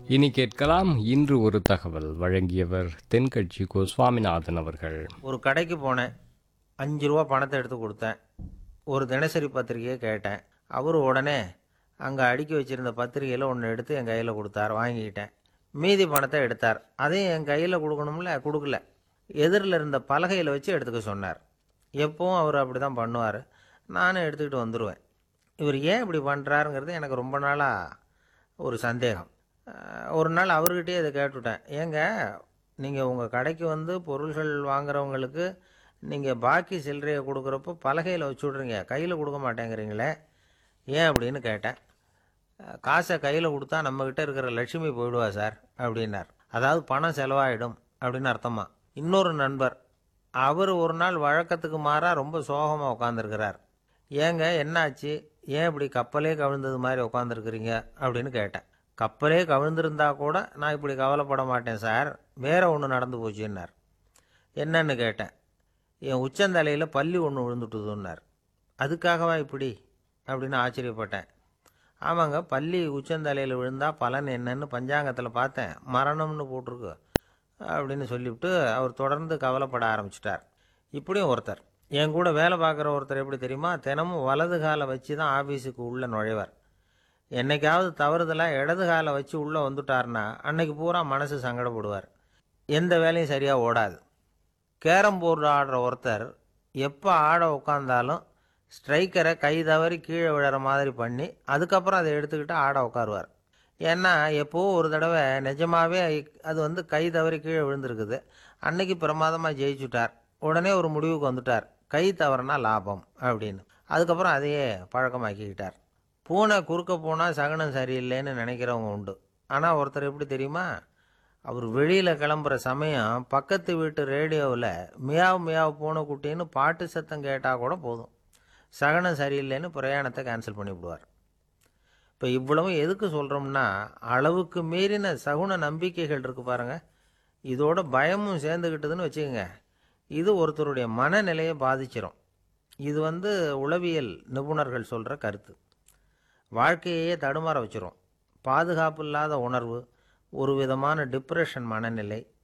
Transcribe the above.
இனி கேட்கலாம் இன்று ஒரு தகவல் வழங்கியவர் தென்கட்சி கோ சுவாமிநாதன் அவர்கள் ஒரு கடைக்கு போனேன் அஞ்சு ரூபா பணத்தை எடுத்து கொடுத்தேன் ஒரு தினசரி பத்திரிக்கையை கேட்டேன் அவர் உடனே அங்கே அடுக்கி வச்சிருந்த பத்திரிக்கையில் ஒன்று எடுத்து என் கையில் கொடுத்தார் வாங்கிக்கிட்டேன் மீதி பணத்தை எடுத்தார் அதையும் என் கையில் கொடுக்கணும்ல கொடுக்கல எதிரில் இருந்த பலகையில் வச்சு எடுத்துக்க சொன்னார் எப்பவும் அவர் அப்படி தான் பண்ணுவார் நானும் எடுத்துக்கிட்டு வந்துடுவேன் இவர் ஏன் இப்படி பண்ணுறாருங்கிறது எனக்கு ரொம்ப நாளாக ஒரு சந்தேகம் அஹ் ஒரு நாள் அவர்கிட்டயே இதை கேட்டுவிட்டேன் ஏங்க நீங்கள் உங்கள் கடைக்கு வந்து பொருள்கள் வாங்குறவங்களுக்கு நீங்கள் பாக்கி சில்லறையை கொடுக்குறப்போ பலகையில் வச்சு விட்றீங்க கையில் கொடுக்க மாட்டேங்கிறீங்களே ஏன் அப்படின்னு கேட்டேன் அஹ் காசை கையில் கொடுத்தா நம்மக்கிட்ட இருக்கிற லட்சுமி போயிடுவா சார் அப்படின்னார் அதாவது பணம் செலவாயிடும் அப்படின்னு அர்த்தமா இன்னொரு நண்பர் அவர் ஒரு நாள் வழக்கத்துக்கு மாறாக ரொம்ப சோகமாக உட்காந்துருக்கிறார் ஏங்க என்னாச்சு ஏன் இப்படி கப்பலே கவிழ்ந்தது மாதிரி உட்காந்துருக்குறீங்க அப்படின்னு கேட்டேன் கப்பலே கவிழ்ந்திருந்தா கூட நான் இப்படி கவலைப்பட மாட்டேன் சார் வேற ஒன்று நடந்து போச்சுன்னார் என்னன்னு கேட்டேன் என் உச்சந்தலையில் பள்ளி ஒன்று விழுந்துட்டுதுன்னார் அதுக்காகவா இப்படி அப்படின்னு ஆச்சரியப்பட்டேன் ஆமாங்க பள்ளி உச்சந்தலையில் விழுந்தா பலன் என்னன்னு பஞ்சாங்கத்தில் பார்த்தேன் மரணம்னு போட்டிருக்கு அப்படின்னு சொல்லிவிட்டு அவர் தொடர்ந்து கவலைப்பட ஆரம்பிச்சிட்டார் இப்படியும் ஒருத்தர் என் கூட வேலை பார்க்குற ஒருத்தர் எப்படி தெரியுமா தினமும் வலது காலை வச்சு தான் ஆஃபீஸுக்கு உள்ளே நுழைவார் என்னைக்காவது தவறுதலாக இடது காலை வச்சு உள்ளே வந்துட்டார்னா அன்னைக்கு பூரா மனசு சங்கடப்படுவார் எந்த வேலையும் சரியாக ஓடாது கேரம் போர்டு ஆடுற ஒருத்தர் எப்போ ஆட உட்காந்தாலும் ஸ்ட்ரைக்கரை கை தவறி கீழே விழற மாதிரி பண்ணி அதுக்கப்புறம் அதை எடுத்துக்கிட்டு ஆட உட்காருவார் ஏன்னா எப்போ ஒரு தடவை நிஜமாவே அது வந்து கை தவறி கீழே விழுந்திருக்குது அன்னைக்கு பிரமாதமாக ஜெயிச்சுட்டார் உடனே ஒரு முடிவுக்கு வந்துட்டார் கை தவறுனா லாபம் அப்படின்னு அதுக்கப்புறம் அதையே பழக்கமாக்கிக்கிட்டார் பூனை குறுக்க போனால் சகனம் சரியில்லைன்னு நினைக்கிறவங்க உண்டு ஆனால் ஒருத்தர் எப்படி தெரியுமா அவர் வெளியில் கிளம்புற சமயம் பக்கத்து வீட்டு ரேடியோவில் மியாவ் மியாவ் பூனை குட்டின்னு பாட்டு சத்தம் கேட்டால் கூட போதும் சகனம் சரியில்லைன்னு பிரயாணத்தை கேன்சல் பண்ணிவிடுவார் இப்போ இவ்வளவும் எதுக்கு சொல்கிறோம்னா அளவுக்கு மீறின சகுன நம்பிக்கைகள் இருக்கு பாருங்க இதோட பயமும் சேர்ந்துக்கிட்டதுன்னு வச்சுக்கோங்க இது ஒருத்தருடைய மனநிலையை பாதிச்சிரும் இது வந்து உளவியல் நிபுணர்கள் சொல்கிற கருத்து வாழ்க்கையே தடுமாற வச்சிரும் பாதுகாப்பு இல்லாத உணர்வு ஒரு விதமான டிப்ரெஷன் மனநிலை